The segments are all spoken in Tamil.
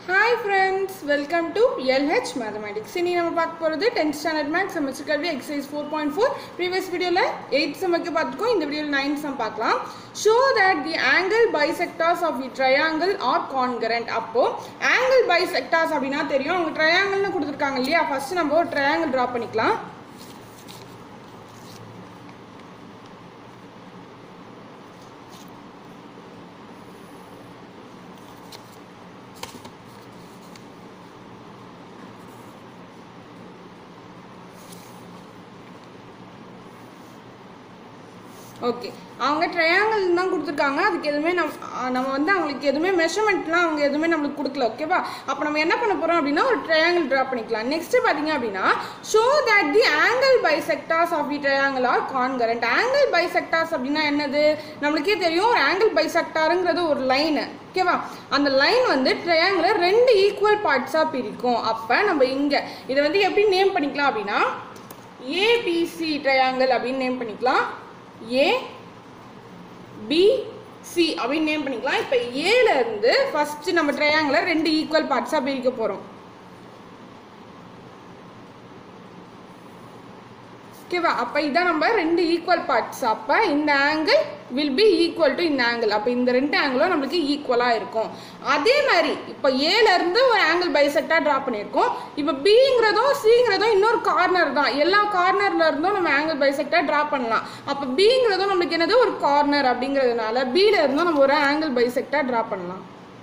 Hi friends welcome to LH mathematics இனி நம்ம பார்க்க போகிறது டென்த் ஸ்டாண்டர்ட் மேக்ஸ் செமஸ்டர் கல்வி exercise four point four previous வீடியோவில் எயிட் செமக்கு பார்த்துக்கோ இந்த வீடியோவில் நைன்த் சம் பார்க்கலாம் show that the angle bisectors of the triangle are concurrent அப்போ ஆங்கிள் பைசெக்டார்ஸ் அப்படின்னா தெரியும் அவங்க ட்ரையாங்கிள்னு கொடுத்துருக்காங்க இல்லையா ஃபர்ஸ்ட் நம்ம ஒரு ட்ரையாங்கிள் ட்ரா பண்ணிக்கலாம் ஓகே அவங்க ட்ரையாங்கிள் தான் கொடுத்துருக்காங்க அதுக்கு எதுவுமே நம் ஆ, நம்ம வந்து அவங்களுக்கு எதுவுமே மெஷர்மெண்ட்லாம் அவங்க எதுவுமே நம்மளுக்கு கொடுக்கல ஓகேவா அப்போ நம்ம என்ன பண்ண போகிறோம் அப்படின்னா ஒரு ட்ரையாங்கிள் ட்ரா பண்ணிக்கலாம் நெக்ஸ்ட் பார்த்தீங்க அப்படின்னா show that the angle bisectors of the triangle are concurrent angle bisectors அப்படின்னா என்னது நம்மளுக்கே தெரியும் ஒரு ஆங்கிள் பைசெக்டாருங்கிறது ஒரு லைனு ஓகேவா அந்த லைன் வந்து ட்ரையாங்கிளை ரெண்டு ஈக்குவல் பார்ட்ஸாக பிரிக்கும் அப்போ நம்ம இங்கே இதை வந்து எப்படி நேம் பண்ணிக்கலாம் அப்படின்னா ஏபிசி ட்ரையாங்கிள் அப்படின்னு நேம் பண்ணிக்கலாம் ஏ பி சி அப்படின்னு நேம் பண்ணிக்கலாம் இப்போ ஏல இருந்து ஃபர்ஸ்ட் நம்ம ட்ரையாங்கிளை ரெண்டு ஈக்குவல் பார்ட்ஸாக பிரிக்க போகிறோம் ஓகேவா அப்போ இதான் நம்ம ரெண்டு ஈக்குவல் பார்ட்ஸ் அப்போ இந்த angle will be equal to இந்த ஆங்கிள் அப்போ இந்த ரெண்டு ஆங்கிளும் நம்மளுக்கு ஈக்குவலாக இருக்கும் அதே மாதிரி இப்போ ஏல இருந்து ஒரு ஆங்கிள் பைசெக்டாக ட்ரா பண்ணியிருக்கோம் இப்போ பிங்கிறதும் சிங்கிறதும் இன்னொரு கார்னர் தான் எல்லா கார்னர்ல இருந்தும் நம்ம ஆங்கிள் பைசெக்டாக ட்ரா பண்ணலாம் அப்போ பிங்கிறதும் நம்மளுக்கு என்னது ஒரு கார்னர் அப்படிங்கிறதுனால பில இருந்தும் நம்ம ஒரு ஆங்கிள் பைசெக்டாக ட்ரா பண்ணலாம்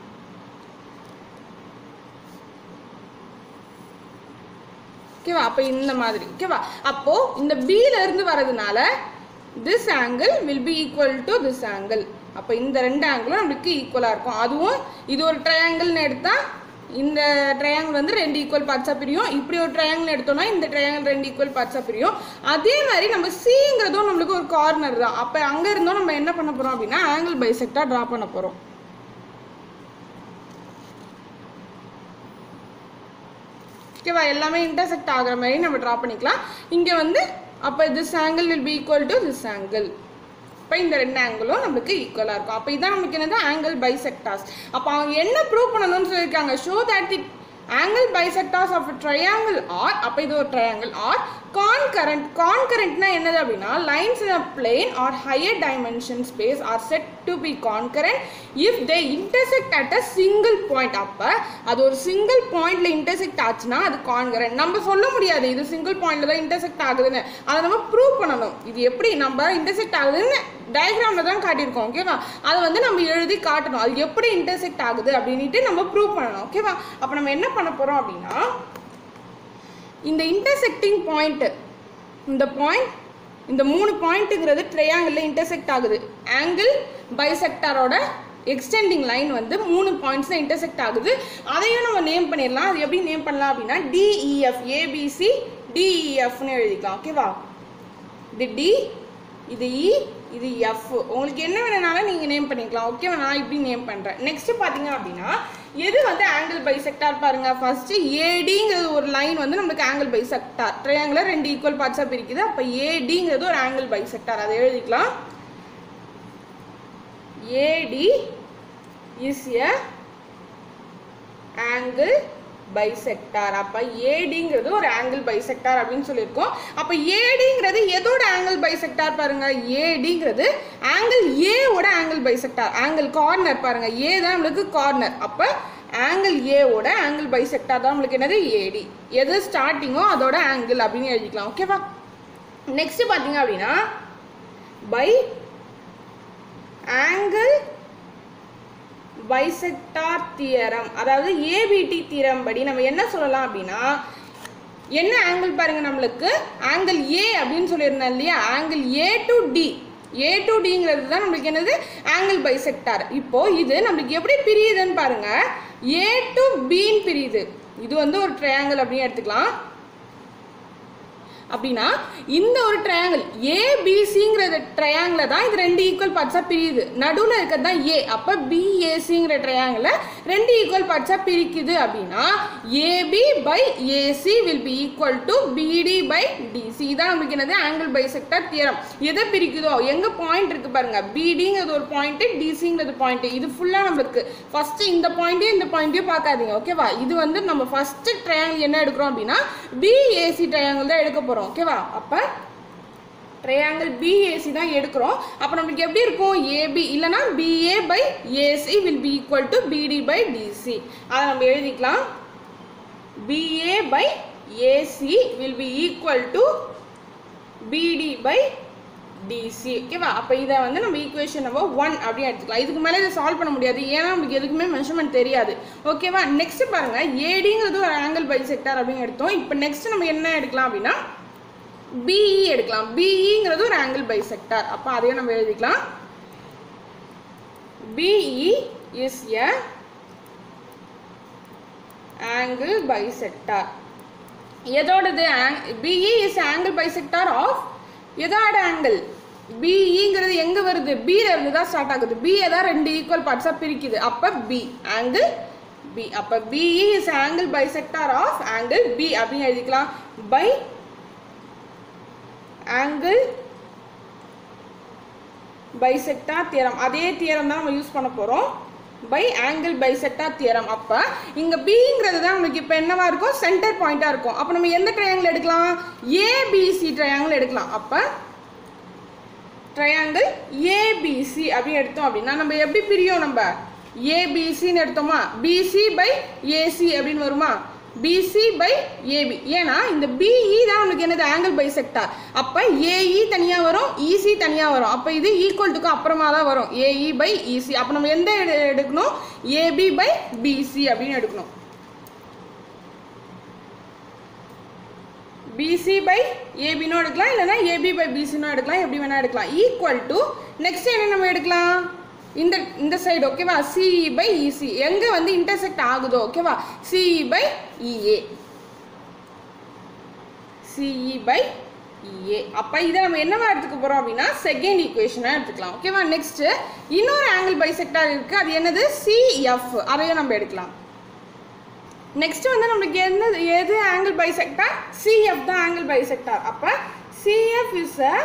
ஓகேவா அப்போ இந்த மாதிரி ஓகேவா அப்போ இந்த பில இருந்து வரதுனால this angle will be equal to this angle அப்போ இந்த ரெண்டு ஆங்கிளும் நம்மளுக்கு ஈக்குவலாக இருக்கும் அதுவும் இது ஒரு ட்ரையாங்கிள்னு எடுத்தா இந்த ட்ரையாங்கிள் வந்து ரெண்டு ஈக்குவல் பார்ட்ஸாக பிரியும் இப்படி ஒரு ட்ரையாங்கிள் எடுத்தோம்னா இந்த ட்ரையாங்கிள் ரெண்டு ஈக்குவல் பார்ட்ஸாக பிரியும் அதே மாதிரி நம்ம சிங்கிறதும் நம்மளுக்கு ஒரு கார்னர் தான் அப்போ அங்கே இருந்தோம் நம்ம என்ன பண்ண போகிறோம் அப்படின்னா ஆங்கிள் பைசெக்டாக ட்ரா பண்ண போகிறோம் ஓகேவா எல்லாமே இன்டர்செக்ட் ஆகிற மாதிரி நம்ம ட்ரா பண்ணிக்கலாம் இங்கே வந்து அப்போ this angle will be equal to this angle இப்போ இந்த ரெண்டு ஆங்கிளும் நம்மளுக்கு ஈக்குவலாக இருக்கும் அப்போ இதான் நமக்கு என்னது ஆங்கிள் பைசெக்டார்ஸ் அப்போ அவங்க என்ன ப்ரூவ் பண்ணணும்னு சொல்லியிருக்காங்க show that the angle bisectors of triangle are அப்போ இது ஒரு ட்ரையாங்கிள் ஆர் கான்கரண்ட் கான்கரண்ட்னா என்னது அப்படின்னா lines in a plane or higher dimension space are set to be concurrent if they intersect at a single point அப்போ அது ஒரு சிங்கிள் பாயிண்ட்ல இன்டர்செக்ட் ஆச்சுன்னா அது கான்கரண்ட் நம்ம சொல்ல முடியாது இது சிங்கிள் பாயிண்ட்ல தான் இன்டர்செக்ட் ஆகுதுன்னு அதை நம்ம ப்ரூவ் பண்ணணும் இது எப்படி நம்ம இன்டர்செக்ட் ஆகுதுன்னு டயக்ராமில் தான் காட்டியிருக்கோம் ஓகேவா அதை வந்து நம்ம எழுதி காட்டணும் அது எப்படி இன்டர்செக்ட் ஆகுது அப்படின்ட்டு நம்ம ப்ரூவ் பண்ணணும் ஓகேவா அப்போ நம்ம என்ன பண்ண போகிறோம் அப்படின்னா இந்த இன்டர்செக்டிங் பாயிண்ட் இந்த பாயிண்ட் இந்த மூணு பாயிண்ட்டுங்கிறது ட்ரையாங்கிளில் இன்டர்செக்ட் ஆகுது ஆங்கிள் பைசெக்டாரோட எக்ஸ்டெண்டிங் லைன் வந்து மூணு பாயிண்ட்ஸில் இன்டர்செக்ட் ஆகுது அதையும் நம்ம நேம் பண்ணிடலாம் அது எப்படி நேம் பண்ணலாம் அப்படின்னா டிஇஎஃப் ஏபிசி டிஇஎஃப்னு எழுதிக்கலாம் ஓகேவா இது டி இது இ இது எஃப் உங்களுக்கு என்ன வேணும்னாலும் நீங்கள் நேம் பண்ணிக்கலாம் ஓகேவா நான் இப்படி நேம் பண்ணுறேன் நெக்ஸ்ட் பார்த்தீங்க அப்படின்னா எது வந்து ஆங்கிள் பைசெக்டார் பாருங்க ஃபர்ஸ்ட் ஏடிங்கிறது ஒரு லைன் வந்து நம்மளுக்கு ஆங்கிள் பைசெக்டார் ட்ரையாங்கிள் ரெண்டு ஈக்குவல் பார்ட்ஸாக பிரிக்குது அப்போ ஏடிங்கிறது ஒரு ஆங்கிள் பைசெக்டார் அதை எழுதிக்கலாம் AD is a angle bisector அப்போ ஏடிங்கிறது ஒரு ஆங்கிள் பைசெக்டார் அப்படின்னு சொல்லியிருக்கோம் அப்போ ஏடிங்கிறது எதோட ஆங்கிள் பைசெக்டார் பாருங்க ஏடிங்கிறது ஆங்கிள் ஏவோட ஆங்கிள் பைசெக்டார் ஆங்கிள் கார்னர் பாருங்க ஏ தான் நம்மளுக்கு கார்னர் அப்போ ஆங்கிள் ஏவோட ஆங்கிள் பைசெக்டார் தான் நம்மளுக்கு என்னது ஏடி எது ஸ்டார்டிங்கோ அதோட ஆங்கிள் அப்படின்னு எழுதிக்கலாம் ஓகேவா நெக்ஸ்ட் பார்த்தீங்க அப்படின்னா பை ஆங்கிள் பைசெக்டார் தியரம் அதாவது ஏபிடி தியரம் படி நம்ம என்ன சொல்லலாம் அப்படின்னா என்ன ஆங்கிள் பாருங்க நம்மளுக்கு ஆங்கிள் ஏ அப்படின்னு சொல்லியிருந்தேன் இல்லையா angle A to D A to டிங்கிறது தான் நம்மளுக்கு என்னது ஆங்கிள் பைசெக்டார் இப்போ இது நம்மளுக்கு எப்படி பிரியுதுன்னு பாருங்க ஏ டு பின்னு பிரியுது இது வந்து ஒரு ட்ரையாங்கிள் அப்படின்னு எடுத்துக்கலாம் அப்படின்னா இந்த ஒரு ட்ரையாங்கிள் ஏபிசிங்கிற ட்ரையாங்கிளை தான் இது ரெண்டு ஈக்குவல் பார்ட்ஸாக பிரியுது நடுவில் இருக்கிறது தான் ஏ அப்போ பிஏசிங்கிற ட்ரையாங்கிளை ரெண்டு ஈக்குவல் பார்ட்ஸாக பிரிக்குது அப்படின்னா AB by AC will be equal to BD by DC இதான் நமக்கு என்னது ஆங்கிள் பைசெக்டர் தியரம் எதை பிரிக்குதோ எங்கே பாயிண்ட் இருக்கு பாருங்க பிடிங்கிறது ஒரு பாயிண்ட் டிசிங்கிறது பாயிண்ட் இது ஃபுல்லாக நம்மளுக்கு ஃபர்ஸ்ட் இந்த பாயிண்ட்டையும் இந்த பாயிண்ட்டையும் பார்க்காதீங்க ஓகேவா இது வந்து நம்ம ஃபர்ஸ்ட் ட்ரையாங்கிள் என்ன எடுக்கிறோம் அப்படின்னா பிஏசி ட்ரையாங்கிள் தான் எடுக்க போகிறோம் ஓகேவா அப்போ ட்ரையாங்கிள் பிஏசி தான் எடுக்கிறோம் அப்போ நம்மளுக்கு எப்படி இருக்கும் ஏபி இல்லைனா BA by AC will be equal to BD by DC அதை நம்ம எழுதிக்கலாம் BA by AC will be equal to BD by DC ஓகேவா அப்போ இதை வந்து நம்ம ஈக்குவேஷன் நம்பர் ஒன் அப்படின்னு எடுத்துக்கலாம் இதுக்கு மேலே இதை சால்வ் பண்ண முடியாது ஏன்னா நமக்கு எதுக்குமே மெஷர்மெண்ட் தெரியாது ஓகேவா நெக்ஸ்ட் பாருங்க ஏடிங்கிறது ஒரு ஆங்கிள் பை செக்டார் அப்படின்னு எடுத்தோம் இப்போ நெக்ஸ்ட் நம்ம என்ன எடுக்கலாம் அப்படின்னா பிஇ எடுக்கலாம் பிஇங்கிறது ஒரு ஆங்கிள் பை செக்டார் அப்போ அதையும் நம்ம எழுதிக்கலாம் BE is a angle bisector எதோடது BE is angle bisector of எதோட ஆங்கிள் பிஇங்கிறது எங்க வருது பில இருந்து தான் ஸ்டார்ட் ஆகுது பி தான் ரெண்டு ஈக்குவல் பார்ட்ஸா பிரிக்குது அப்ப பி ஆங்கிள் பி அப்ப BE is angle bisector of angle B அப்படின்னு எழுதிக்கலாம் பை ஆங்கிள் பைசெக்டார் தியரம் அதே தியரம் தான் நம்ம யூஸ் பண்ண போகிறோம் பை ஆங்கிள் பைசெக்டார் தியரம் அப்போ இங்கே பிங்கிறது தான் நமக்கு இப்போ என்னவா இருக்கும் சென்டர் பாயிண்ட்டாக இருக்கும் அப்போ நம்ம எந்த ட்ரையாங்கிள் எடுக்கலாம் ஏபிசி ட்ரையாங்கிள் எடுக்கலாம் அப்போ ட்ரையாங்கிள் ஏபிசி அப்படின்னு எடுத்தோம் அப்படின்னா நம்ம எப்படி பிரியும் நம்ம ஏபிசின்னு எடுத்தோமா பிசி பை ஏசி அப்படின்னு வருமா பிசி பை ஏபி ஏன்னா இந்த பிஇ தான் நமக்கு என்னது ஆங்கிள் பை செக்டார் அப்போ ஏஇ தனியாக வரும் இசி தனியாக வரும் அப்போ இது ஈக்குவல் டுக்கு அப்புறமா தான் வரும் ஏஇ பை இசி அப்போ நம்ம எந்த எடு எடுக்கணும் ஏபி பை பிசி அப்படின்னு எடுக்கணும் பிசி பை ஏபினும் எடுக்கலாம் இல்லைன்னா ஏபி பை பிசினும் எடுக்கலாம் எப்படி வேணா எடுக்கலாம் ஈக்குவல் டு நெக்ஸ்ட் என்ன நம்ம எடுக்கலாம் இந்த இந்த சைடு ஓகேவா சிஇ பை இசி எங்கே வந்து இன்டர்செக்ட் ஆகுதோ ஓகேவா CE by EA CE by EA அப்போ இதை நம்ம என்னவா எடுத்துக்க போகிறோம் அப்படின்னா செகண்ட் ஈக்குவேஷனாக எடுத்துக்கலாம் ஓகேவா நெக்ஸ்ட் இன்னொரு ஆங்கிள் பைசெக்டார் இருக்குது அது என்னது சிஎஃப் அதையும் நம்ம எடுக்கலாம் நெக்ஸ்ட் வந்து நம்மளுக்கு என்ன எது ஆங்கிள் பைசெக்டார் சிஎஃப் தான் ஆங்கிள் பைசெக்டார் அப்போ CF is a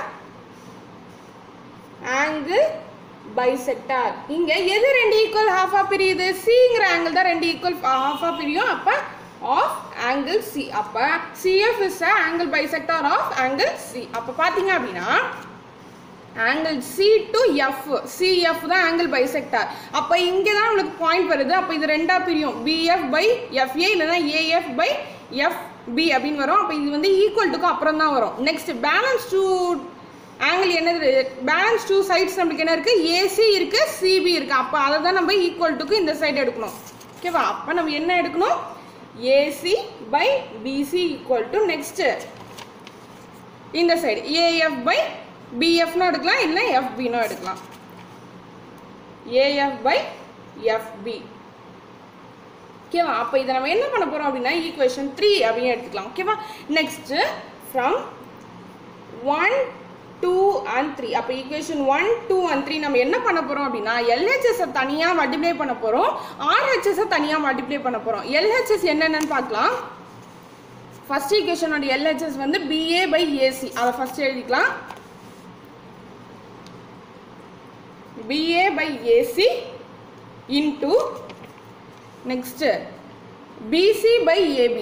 angle bisector இங்க எது ரெண்டு ஈக்குவல் ஹாஃபா பிரியுது சிங்கிற ஆங்கிள் தான் ரெண்டு ஈக்குவல் ஹாஃபா பிரியும் அப்ப ஆஃப் ஆங்கிள் சி அப்ப CF is angle bisector of angle C அப்ப பாத்தீங்க அப்படின்னா angle C to F CF தான் ஆங்கிள் பைசெக்டார் அப்போ இங்கே தான் நம்மளுக்கு பாயிண்ட் வருது அப்போ இது ரெண்டா பிரியும் பிஎஃப் பை எஃப்ஏ இல்லைன்னா ஏஎஃப் பை எஃப் பி அப்படின்னு வரும் அப்போ இது வந்து ஈக்குவல் டுக்கு அப்புறம் தான் வரும் நெக்ஸ்ட் பேலன்ஸ் டூ ஆங்கிள் என்னது பேலன்ஸ் டூ சைட்ஸ் நம்மளுக்கு என்ன இருக்குது ஏசி இருக்குது சிபி இருக்குது அப்போ அதை தான் நம்ம ஈக்குவல் டுக்கு இந்த சைடு எடுக்கணும் ஓகேவா அப்போ நம்ம என்ன எடுக்கணும் AC by BC equal to next இந்த சைடு ஏஎஃப் பை பிஎஃப்னு எடுக்கலாம் இல்லை எஃபினும் எடுக்கலாம் ஏஎஃப் பை எஃப்பி ஓகேவா அப்போ இதை நம்ம என்ன பண்ண போகிறோம் அப்படின்னா ஈக்குவேஷன் த்ரீ அப்படின்னு எடுத்துக்கலாம் ஓகேவா next from one two and three அப்போ equation one two and three நம்ம என்ன பண்ண போகிறோம் அப்படின்னா எல்ஹெச்எஸை தனியாக மல்டிப்ளை பண்ண போகிறோம் ஆர்ஹெச்எஸை தனியாக மல்டிப்ளை பண்ண போகிறோம் எல்ஹெச்எஸ் என்னென்னு பார்க்கலாம் ஃபர்ஸ்ட் ஈக்குவேஷனோட எல்ஹெச்எஸ் வந்து பிஏ பை ஏசி அதை ஃபர்ஸ்ட் எழுதிக்கலாம் BA by AC into next BC by AB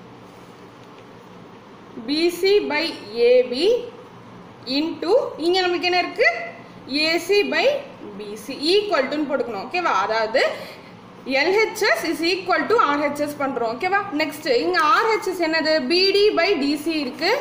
BC by AB into இங்கே நமக்கு என்ன இருக்கு ஏசி பை பிசி ஈக்குவல் டுன்னு போட்டுக்கணும் ஓகேவா அதாவது LHS is equal to RHS பண்ணுறோம் ஓகேவா நெக்ஸ்ட் இங்கே ஆர்ஹெச்எஸ் என்னது பிடி பை டிசி இருக்கு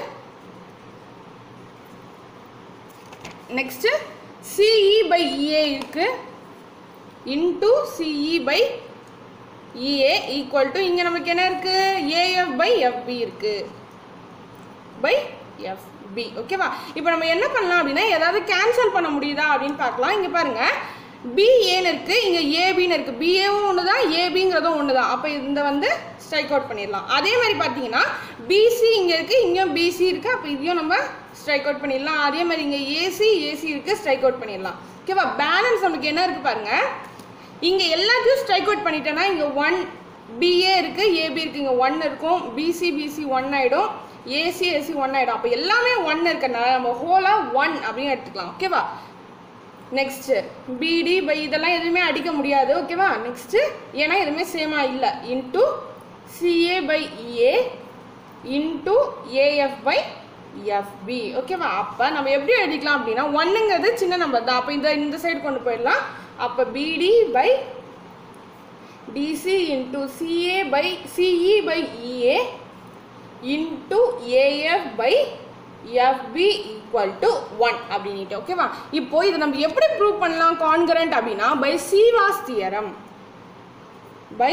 நெக்ஸ்ட் சிஇ பை இஏ இருக்கு into CE by EA equal to இங்கே நமக்கு என்ன இருக்கு ஏஎஃப் பை எஃப்பி இருக்கு பை எஃப்பி ஓகேவா இப்போ நம்ம என்ன பண்ணலாம் அப்படின்னா ஏதாவது கேன்சல் பண்ண முடியுதா அப்படின்னு பார்க்கலாம் இங்கே பாருங்க பிஏன்னு இருக்கு இங்கே ஏபின்னு இருக்கு பிஏவும் ஒன்று தான் ஏபிங்கிறதும் ஒன்று தான் அப்போ இந்த வந்து ஸ்ட்ரைக் அவுட் பண்ணிடலாம் அதே மாதிரி பார்த்தீங்கன்னா பிசி இங்கே இருக்குது இங்கேயும் பிசி இருக்குது அப்போ இதையும் நம்ம ஸ்ட்ரைக் அவுட் பண்ணிடலாம் அதே மாதிரி இங்கே ஏசி ஏசி இருக்குது ஸ்ட்ரைக் அவுட் பண்ணிடலாம் ஓகேவா பேலன்ஸ் நமக்கு என்ன இருக்குது பாருங்க இங்கே எல்லாத்தையும் ஸ்ட்ரைக் அவுட் பண்ணிட்டேன்னா இங்கே ஒன் பிஏ இருக்குது ஏபி இருக்குது இங்கே ஒன் இருக்கும் பிசி பிசி ஒன் ஆகிடும் ஏசி ஏசி ஒன் ஆகிடும் அப்போ எல்லாமே ஒன் இருக்கறனால நம்ம ஹோலாக ஒன் அப்படின்னு எடுத்துக்கலாம் ஓகேவா நெக்ஸ்ட்டு பிடி பை இதெல்லாம் எதுவுமே அடிக்க முடியாது ஓகேவா நெக்ஸ்ட்டு ஏன்னா எதுவுமே சேமாக இல்லை into CA by EA into AF by FB ஓகேவா அப்போ நம்ம எப்படி எழுதிக்கலாம் அப்படின்னா ஒன்றுங்கிறது சின்ன நம்பர் தான் அப்போ இந்த இந்த சைடு கொண்டு போயிடலாம் அப்போ BD by DC into CA by CE by EA into AF by FB equal to one அப்படின்ட்டு ஓகேவா இப்போ இதை நம்ம எப்படி ப்ரூவ் பண்ணலாம் கான்கரண்ட் அப்படின்னா by Ceva's theorem by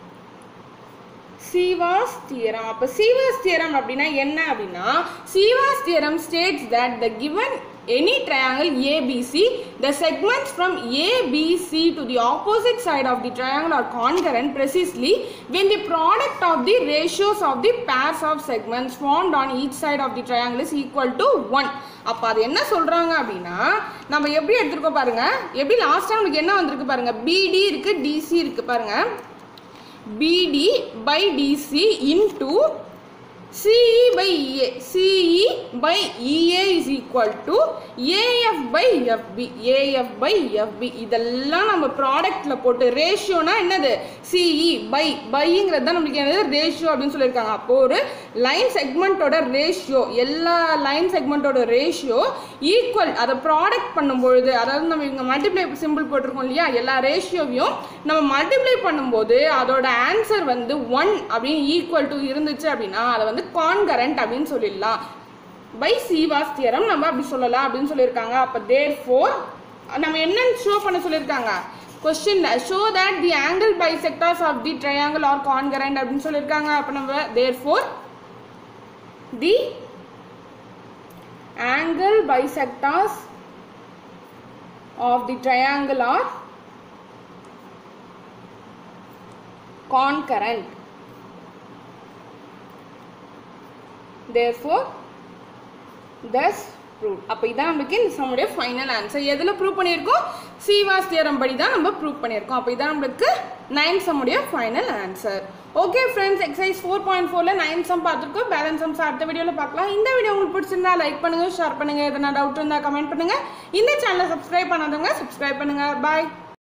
Ceva's theorem அப்போ சீவாஸ் தியரம் அப்படின்னா என்ன அப்படின்னா Ceva's theorem states that the given any triangle ABC, the segments from ABC to the opposite side of the triangle are congruent precisely when the product of the ratios of the pairs of segments formed on each side of the triangle is equal to 1. அப்போ அது என்ன சொல்கிறாங்க அப்படின்னா நம்ம எப்படி எடுத்துருக்கோம் பாருங்க எப்படி லாஸ்ட் டைம் நமக்கு என்ன வந்திருக்கு பாருங்க பிடி இருக்கு டிசி இருக்கு பாருங்க BD by DC into CE by EA. CE by EA is equal to AF by FB. AF by FB. இதெல்லாம் நம்ம ப்ராடக்ட்ல போட்டு ரேஷியோனா என்னது CE by பைங்கிறது தான் நம்மளுக்கு என்னது ரேஷியோ அப்படின்னு சொல்லியிருக்காங்க அப்போ ஒரு லைன் செக்மெண்ட்டோட ரேஷியோ எல்லா லைன் செக்மெண்ட்டோட ரேஷியோ ஈக்குவல் அதை ப்ராடக்ட் பண்ணும்பொழுது அதாவது நம்ம இங்கே மல்டிப்ளை சிம்பிள் போட்டிருக்கோம் இல்லையா எல்லா ரேஷியோவையும் நம்ம மல்டிப்ளை பண்ணும்போது அதோட ஆன்சர் வந்து ஒன் அப்படின்னு ஈக்குவல் டு இருந்துச்சு அப்படின்னா அதை வந்து கான்கரண்ட் அப்படின்னு சொல்லிடலாம் பை சீவாஸ் தியரம் நம்ம அப்படி சொல்லலாம் அப்படின்னு சொல்லியிருக்காங்க அப்போ தேர் ஃபோர் நம்ம என்னன்னு ஷோ பண்ண சொல்லியிருக்காங்க question show that the angle bisectors of the triangle are concurrent அப்படின்னு சொல்லியிருக்காங்க அப்போ நம்ம therefore the angle bisectors of the triangle are concurrent therefore thus proved அப்போ இதான் நமக்கு இந்த சம்முடைய ஃபைனல் ஆன்சர் எதில் ப்ரூவ் பண்ணியிருக்கோம் சீவாஸ் தியரம் படி தான் நம்ம ப்ரூவ் பண்ணியிருக்கோம் அப்போ இதான் நம்மளுக்கு நைன் சம்முடைய final answer okay friends exercise four point ஃபோரில் நைன் சம் பார்த்துருக்கோம் பேலன்ஸ் சம்ஸ் அடுத்த வீடியோவில் பார்க்கலாம் இந்த வீடியோ உங்களுக்கு பிடிச்சிருந்தா லைக் பண்ணுங்கள் ஷேர் பண்ணுங்கள் எதனா டவுட் இருந்தால் கமெண்ட் பண்ணுங்கள் இந்த சேனலை சப்ஸ்கிரைப் பண்ணாதவங்க சப்ஸ்கிரைப் பண்ணுங்கள் பாய்